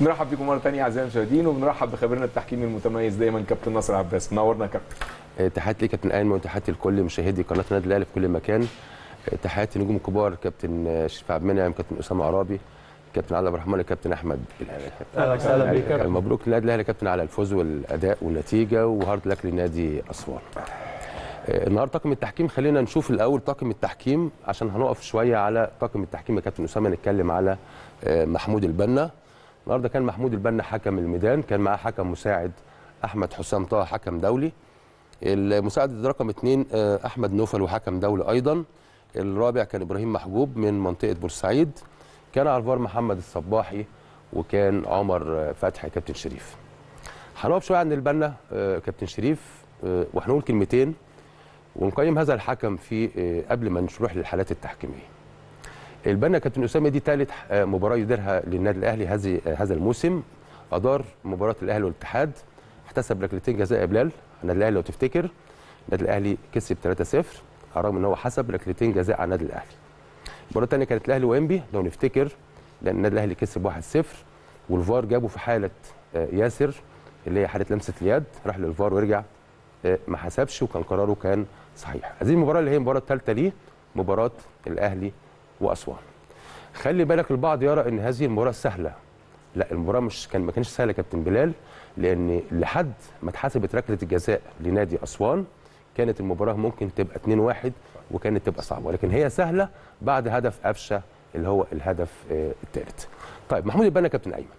بنرحب بكم مره ثانيه اعزائي المشاهدين وبنرحب بخبيرنا التحكيمي المتميز دايما كابتن ناصر عباس منورنا يا كابتن تحياتي ليك كابتن ايمن وتحياتي لكل مشاهدي قناه النادي الاهلي في كل مكان تحياتي نجوم كبار كابتن شريف عبد المنعم كابتن اسامه عرابي كابتن علي عبد الرحمن كابتن احمد اهلا وسهلا بيك يعني مبروك للنادي الاهلي كابتن على الفوز والاداء والنتيجه وهارد لك لنادي اسوان النهارده طاقم التحكيم خلينا نشوف الاول طاقم التحكيم عشان هنقف شويه على طاقم التحكيم يا كابتن اسامه نتكلم على محمود البنا النهارده كان محمود البنا حكم الميدان كان معاه حكم مساعد احمد حسام طه حكم دولي المساعد رقم اثنين احمد نوفل وحكم دولي ايضا الرابع كان ابراهيم محجوب من منطقه بورسعيد كان على الفار محمد الصباحي وكان عمر فتحي كابتن شريف هنقف شويه عند البنا كابتن شريف وهنقول كلمتين ونقيم هذا الحكم في قبل ما نروح للحالات التحكيميه البنا كابتن اسامه دي ثالث مباراه يديرها للنادي الاهلي هذه هذا الموسم ادار مباراه الاهلي والاتحاد احتسب ركلتين جزاء بلال النادي الاهلي لو تفتكر النادي الاهلي كسب 3-0 على الرغم ان هو حسب ركلتين جزاء على النادي الاهلي المباراه الثانيه كانت الاهلي وانبي لو نفتكر لان النادي الاهلي كسب 1-0 والفار جابه في حاله ياسر اللي هي حاله لمسه اليد راح للفار ورجع ما حسبش وكان قراره كان صحيح هذه المباراه اللي هي المباراه الثالثه ليه مباراه الاهلي واسوان خلي بالك البعض يرى ان هذه المباراه سهله لا المباراه مش كان ما كانش سهله يا كابتن بلال لان لحد ما اتحسبت ركله الجزاء لنادي اسوان كانت المباراه ممكن تبقى 2-1 وكانت تبقى صعبه ولكن هي سهله بعد هدف قفشه اللي هو الهدف الثالث طيب محمود البنا كابتن ايمن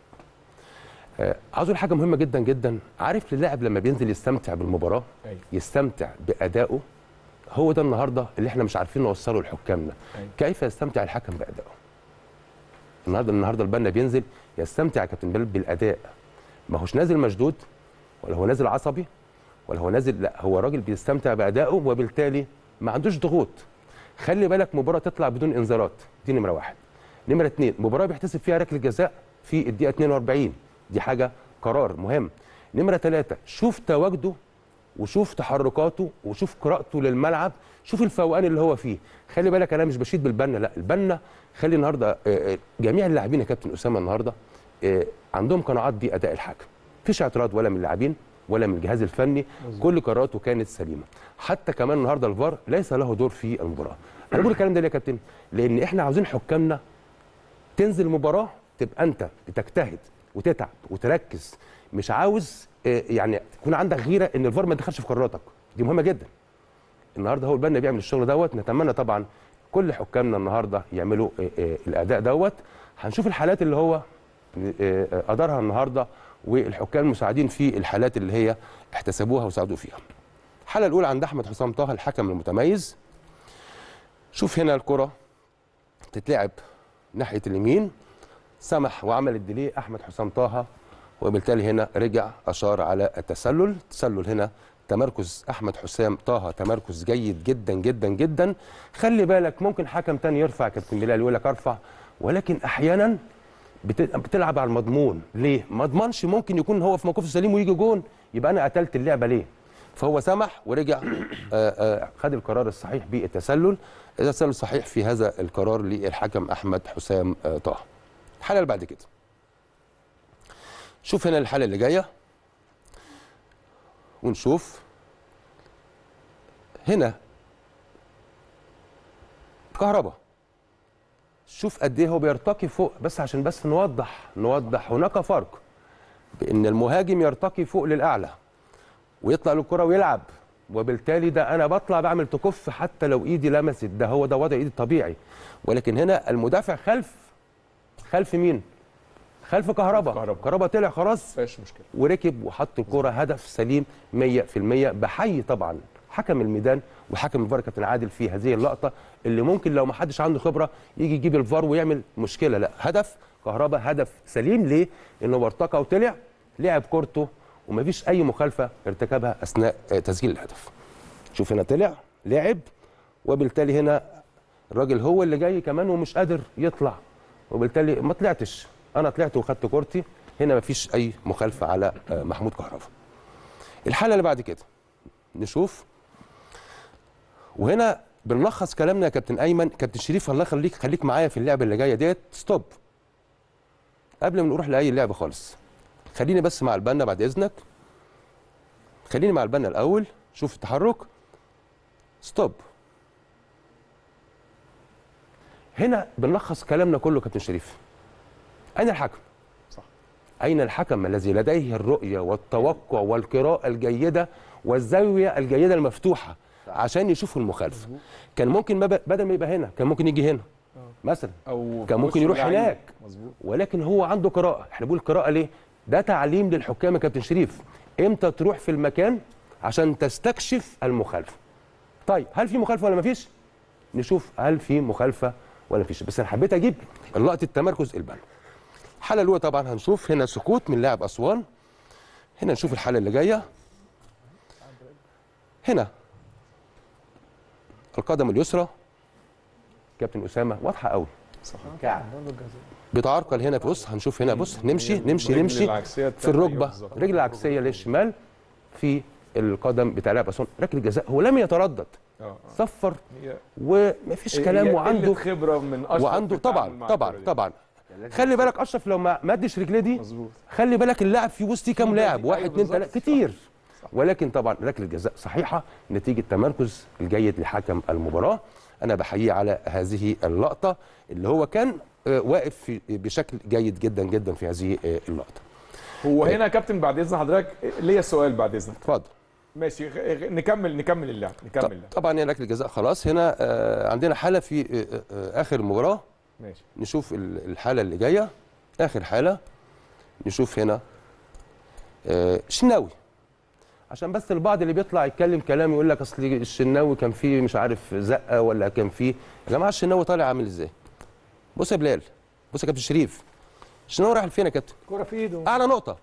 عاوز اقول حاجه مهمه جدا جدا عارف اللاعب لما بينزل يستمتع بالمباراه أيوة. يستمتع بادائه هو ده النهارده اللي احنا مش عارفين نوصله لحكامنا أيوة. كيف يستمتع الحكم بادائه النهارده النهارده البنا بينزل يستمتع يا كابتن بلال بالاداء ما هوش نازل مشدود ولا هو نازل عصبي ولا هو نازل لا هو راجل بيستمتع بادائه وبالتالي ما عندوش ضغوط خلي بالك مباراه تطلع بدون انذارات دي نمره واحد نمره اثنين مباراه بيحتسب فيها ركله جزاء في الدقيقه 42 دي حاجه قرار مهم نمره ثلاثه شوف تواجده وشوف تحركاته وشوف قراءته للملعب شوف الفوقان اللي هو فيه خلي بالك انا مش بشيد بالبنا لا البنا خلي النهارده جميع اللاعبين يا كابتن اسامه النهارده عندهم قناعات باداء الحكم مفيش اعتراض ولا من اللاعبين ولا من الجهاز الفني مزيد. كل قراراته كانت سليمه حتى كمان النهارده الفار ليس له دور في المباراه انا بقول الكلام ده ليه يا كابتن لان احنا عاوزين حكامنا تنزل مباراه تبقى انت بتجتهد وتتعب وتركز مش عاوز يعني يكون عندك غيره ان الفار ما يدخلش في قراراتك دي مهمه جدا النهارده هو البنا بيعمل الشغل دوت نتمنى طبعا كل حكامنا النهارده يعملوا الاداء دوت هنشوف الحالات اللي هو ادارها النهارده والحكام المساعدين في الحالات اللي هي احتسبوها وساعدوا فيها الحاله الاولى عند احمد حسام طه الحكم المتميز شوف هنا الكره تتلعب ناحيه اليمين سمح وعمل الديلي احمد حسام طه وبالتالي هنا رجع اشار على التسلل التسلل هنا تمركز احمد حسام طه تمركز جيد جدا جدا جدا خلي بالك ممكن حكم تاني يرفع كابتن بلال يقول لك ارفع ولكن احيانا بتلعب على المضمون ليه ما اضمنش ممكن يكون هو في موقفه سليم ويجي جون يبقى انا قتلت اللعبه ليه فهو سمح ورجع خد القرار الصحيح بالتسلل التسلل صحيح في هذا القرار للحكم احمد حسام طه الحاله اللي بعد كده شوف هنا الحاله اللي جايه ونشوف هنا كهرباء شوف قد ايه هو بيرتقي فوق بس عشان بس نوضح نوضح هناك فرق بان المهاجم يرتقي فوق للاعلى ويطلع للكره ويلعب وبالتالي ده انا بطلع بعمل تكف حتى لو ايدي لمست ده هو ده وضع ايدي الطبيعي ولكن هنا المدافع خلف خلف مين خلف كهربا كهربا. كهربا طلع خلاص مفيش مشكله وركب وحط الكره هدف سليم 100% بحيي طبعا حكم الميدان وحكم الفار كابتن عادل في هذه اللقطه اللي ممكن لو ما حدش عنده خبره يجي يجيب الفار ويعمل مشكله لا هدف كهربا هدف سليم ليه؟ انه ارتقى وطلع لعب كورته ومفيش اي مخالفه ارتكبها اثناء تسجيل الهدف. شوف هنا طلع لعب وبالتالي هنا الراجل هو اللي جاي كمان ومش قادر يطلع وبالتالي ما طلعتش انا طلعت وخدت كورتي هنا مفيش اي مخالفه على محمود كهربا. الحاله اللي بعد كده نشوف وهنا بنلخص كلامنا يا كابتن ايمن كابتن شريف الله يخليك خليك معايا في اللعبه اللي جايه ديت ستوب قبل ما نروح لاي لعبه خالص خليني بس مع البنا بعد اذنك خليني مع البنا الاول شوف التحرك ستوب هنا بنلخص كلامنا كله كابتن شريف اين الحكم صح. اين الحكم الذي لديه الرؤيه والتوقع والقراءه الجيده والزاويه الجيده المفتوحه عشان يشوف المخالفه كان ممكن ما ب- بدل ما يبقى هنا كان ممكن يجي هنا مثلا او كان ممكن وش يروح اللعيب. هناك. مظبوط ولكن هو عنده قراءه احنا بنقول قراءه ليه ده تعليم للحكام يا كابتن شريف امتى تروح في المكان عشان تستكشف المخالفه طيب هل في مخالفه ولا مفيش نشوف هل في مخالفه ولا مفيش بس انا حبيت اجيب لقطه تمركز البنا الحاله الاولى طبعا هنشوف هنا سقوط من لاعب اسوان هنا نشوف الحاله اللي جايه هنا القدم اليسرى كابتن اسامه واضحه قوي صح بتعرقل هنا بص هنشوف هنا بص نمشي نمشي الرجل نمشي العكسية في التانية، الركبه بالظبط. الرجل العكسيه للشمال في القدم بتاع لاعب اسوان ركله جزاء هو لم يتردد اه آه. صفر هي- ومفيش هي كلام قلة وعنده خبره من اشرف وعنده في التعامل طبعا مع طبعا الكرة دي. طبعا خلي بالك اشرف لو ما مدش رجليه دي مظبوط خلي بالك اللاعب في وسطي كام في لاعب بديل، واحد أيوة اتنين بالظبط. تلاته كتير ولكن طبعا ركله جزاء صحيحه نتيجه تمركز الجيد لحكم المباراه انا بحييه على هذه اللقطه اللي هو كان آه، واقف في- بشكل جيد جدا جدا في هذه آه، اللقطه هو هنا يا كابتن بعد اذن حضرتك ليا سؤال بعد اذنك اتفضل ماشي غ- غ- نكمل نكمل اللعب نكمل اللعب طبعا هي ركله جزاء خلاص هنا آه، عندنا حاله في آه، آه، اخر المباراه ماشي نشوف ال- الحاله اللي جايه اخر حاله نشوف هنا آه، شناوي عشان بس البعض اللي بيطلع يتكلم كلام يقول لك اصل الشناوي كان فيه مش عارف زقه ولا كان فيه يا جماعه الشناوي طالع عامل ازاي بص يا بلال بص يا كابتن شريف الشناوي رايح لفين يا كابتن كرة في ايده اعلى نقطه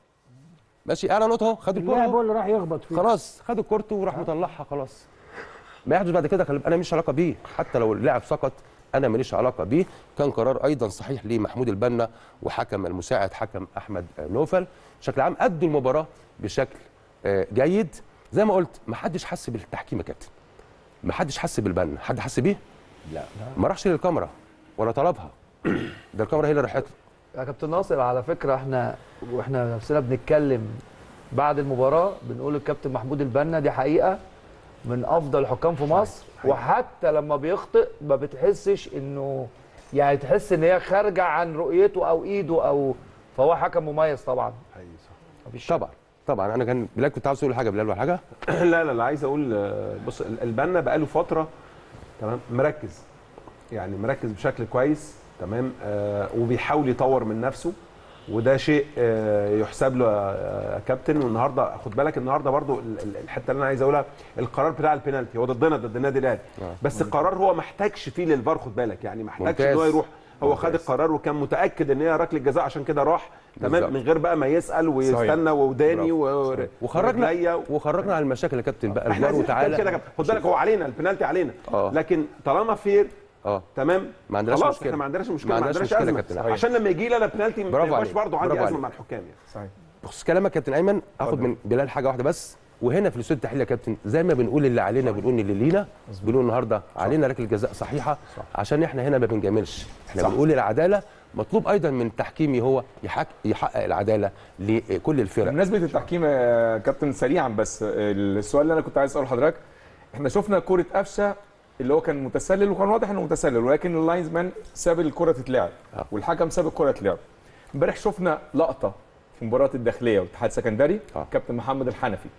ماشي اعلى نقطه اهو خد الكوره اللاعب أهو. هو اللي راح يخبط فيه خلاص خد الكورته وراح مطلعها خلاص ما يحدث بعد كده خلي- انا ماليش علاقه بيه حتى لو اللاعب سقط انا ماليش علاقه بيه كان قرار ايضا صحيح لمحمود البنا وحكم المساعد حكم احمد نوفل بشكل عام ادوا المباراه بشكل آه، جيد زي ما قلت ما حدش حس بالتحكيم يا كابتن ما حدش حس بالبنا حد حس بيه لا ما راحش للكاميرا ولا طلبها ده الكاميرا هي اللي راحت له. يا كابتن ناصر على فكره احنا واحنا نفسنا بنتكلم بعد المباراه بنقول الكابتن محمود البنا دي حقيقه من افضل الحكام في مصر وحتى لما بيخطئ ما بتحسش انه يعني تحس ان هي خارجه عن رؤيته او ايده او فهو حكم مميز طبعا مفيش شك. طبعا طبعا انا كان بلال كنت عاوز تقول حاجه بلال ولا حاجه لا لا لا عايز اقول آه، بص ال- البنا بقاله فتره تمام مركز يعني مركز بشكل كويس تمام آه وبيحاول يطور من نفسه وده شيء آه يحسب له يا آه كابتن والنهارده خد بالك النهارده برضو ال- ال- الحته اللي انا عايز اقولها القرار بتاع البينالتي هو ضدنا ضد النادي الاهلي بس القرار هو ما احتاجش فيه للفار خد بالك يعني ما احتاجش ان هو ممتاز. يروح هو خد ممتاز. القرار وكان متاكد ان هي ركله جزاء عشان كده راح تمام بالظبط. من غير بقى ما يسال ويستنى وداني و- وخرجنا ورجليا وخرجنا على المشاكل يا كابتن بقى احنا الفار عايزين وتعالى كده كده خد بالك هو علينا البنالتي علينا آه. لكن طالما فير اه تمام ما عندناش خلاص مشكلة. احنا ما عندناش مشكله ما ما عندناش عندناش مشكلة يا ازمه كابتن. عشان لما يجي لي انا بنالتي ما برافو يبقاش عليك. برضه عندي برافو ازمه عليك. مع الحكام يعني صحيح بخصوص كلامك كابتن ايمن اخد من بلال حاجه واحده بس وهنا في الاستوديو التحليل يا كابتن زي ما بنقول اللي علينا بنقول اللي لينا بنقول النهارده علينا ركله جزاء صحيحه عشان احنا هنا ما بنجاملش احنا صح. بنقول العداله مطلوب ايضا من تحكيمي هو يحقق, يحقق العداله لكل الفرق بمناسبه التحكيم يا كابتن سريعا بس السؤال اللي انا كنت عايز اساله لحضرتك احنا شفنا كره قفشه اللي هو كان متسلل وكان واضح انه متسلل ولكن اللاينز مان ساب الكره تتلعب آه. والحكم ساب الكره تتلعب امبارح شفنا لقطه في مباراه الداخليه والاتحاد السكندري آه. كابتن محمد الحنفي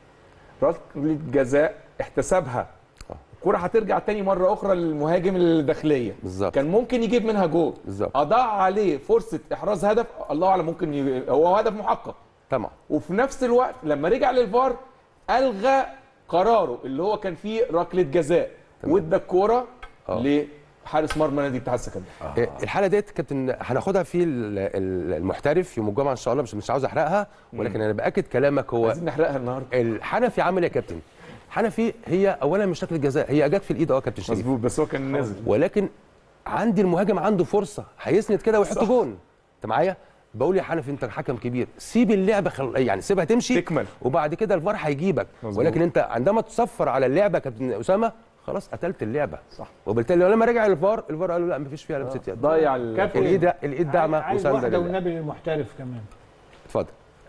ركله جزاء احتسبها آه. الكره هترجع تاني مره اخرى للمهاجم الداخليه بالظبط. كان ممكن يجيب منها جول بالظبط. اضاع عليه فرصه احراز هدف الله اعلم ممكن ي... هو هدف محقق طبعا وفي نفس الوقت لما رجع للفار الغى قراره اللي هو كان فيه ركله جزاء وادى الكوره آه. لحارس مرمى نادي الاتحاد السكندري إيه، الحاله ديت كابتن هناخدها في ال- ال- المحترف يوم الجمعه ان شاء الله مش مش عاوز احرقها ولكن انا باكد كلامك هو عايزين نحرقها النهارده الحنفي عمل إيه يا كابتن حنفي هي اولا مش ركله جزاء هي جت في الايد اه يا كابتن شريف مظبوط بس هو كان نازل ولكن عندي المهاجم عنده فرصه هيسند كده ويحط جون انت معايا بقول يا حنفي انت حكم كبير سيب اللعبه خل... يعني سيبها تمشي تكمل. وبعد كده الفار هيجيبك مظبوط. ولكن انت عندما تصفر على اللعبه يا كابتن اسامه خلاص قتلت اللعبه صح. وبالتالي لما رجع الفار الفار قالوا لا مفيش فيها لمسه يد ضيع ال- كابتن الايد الايد داعمه عايز وسانده واحده لله. والنبي للمحترف كمان اتفضل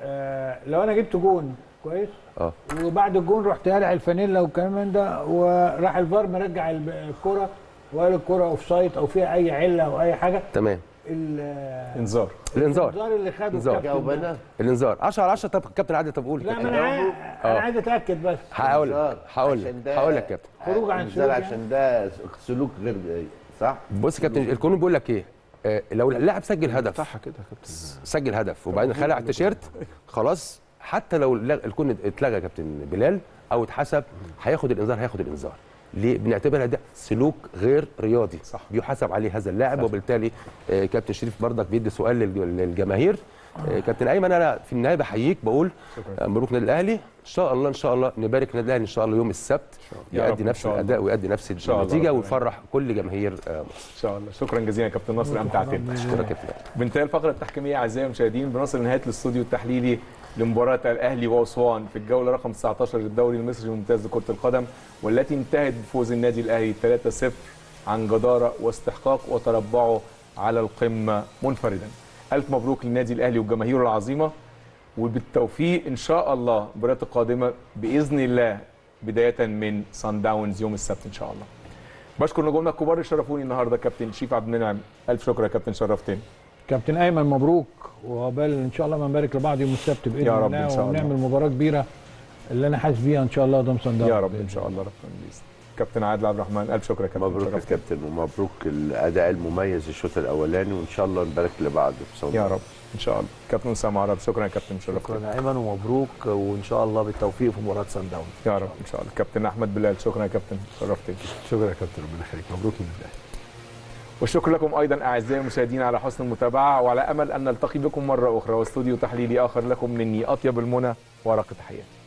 آه لو انا جبت جون كويس اه وبعد الجون رحت قالع الفانيلا والكلام من ده وراح الفار مرجع الب- الكره وقال الكره اوف سايد او فيها اي عله او اي حاجه تمام ال- انذار الانذار الانذار اللي خده إنذار. الكابتن جاوب ده. انا الانذار 10 على 10 طب كابتن عادل طب قول لا ما انا عايز انا عايز اتاكد بس هقول لك إنذار. هقول عشان لك ده- هقول لك كابتن خروج عن إنذار سلوك يعني. عشان ده سلوك غير صح بص يا كابتن القانون بيقول لك ايه آه، لو اللاعب سجل هدف صح كده يا كابتن سجل هدف وبعدين خلع التيشيرت خلاص حتى لو الل- الكون اتلغى يا كابتن بلال او اتحسب هياخد الانذار هياخد الانذار ليه بنعتبرها ده سلوك غير رياضي صح. بيحاسب عليه هذا اللاعب وبالتالي آه، كابتن شريف برضك بيدي سؤال للج- للجماهير آه، كابتن ايمن انا في النهايه بحييك بقول آه، مبروك نادي الاهلي ان شاء الله ان شاء الله نبارك نادي الاهلي ان شاء الله يوم السبت يا رب يؤدي إن نفس شاء الله. الاداء ويؤدي نفس شاء الله النتيجه ربنا ويفرح كل جماهير آه، مصر ان شاء الله شكرا جزيلا يا كابتن ناصر امتعتنا شكرا يا كابتن بانتهاء الفقره التحكيميه اعزائي المشاهدين بنصل لنهايه الاستوديو التحليلي لمباراه الاهلي واسوان في الجوله رقم 19 للدوري المصري الممتاز لكره القدم والتي انتهت بفوز النادي الاهلي 3-0 عن جداره واستحقاق وتربعه على القمه منفردا. الف مبروك للنادي الاهلي وجماهيره العظيمه وبالتوفيق ان شاء الله المباريات القادمه باذن الله بدايه من سان داونز يوم السبت ان شاء الله. بشكر نجومنا الكبار اللي شرفوني النهارده كابتن شيف عبد المنعم الف شكر يا كابتن شرفتني. كابتن ايمن مبروك وعقبال ان شاء الله ما نبارك لبعض يوم السبت باذن يا رب الله إن شاء الله. ونعمل مباراه كبيره اللي انا حاسس بيها ان شاء الله قدام صن داونز يا رب ان شاء الله ربنا يستر. كابتن عادل عبد الرحمن الف شكر يا كابتن مبروك يا شرفتني. كابتن ومبروك الاداء المميز الشوط الاولاني وان شاء الله نبارك لبعض بصوت يا رب ان شاء الله كابتن اسامه عرب شكرا يا كابتن شرفتني شكرا يا ايمن ومبروك وان شاء الله بالتوفيق في مباراه سان داونز يا رب ان شاء الله كابتن احمد بلال شكرا يا كابتن شرفتني شكرا يا كابتن ربنا يخليك مبروك من الله والشكر لكم ايضا اعزائي المشاهدين على حسن المتابعه وعلى امل ان نلتقي بكم مره اخرى واستوديو تحليلي اخر لكم مني اطيب المنى ورقه تحياتي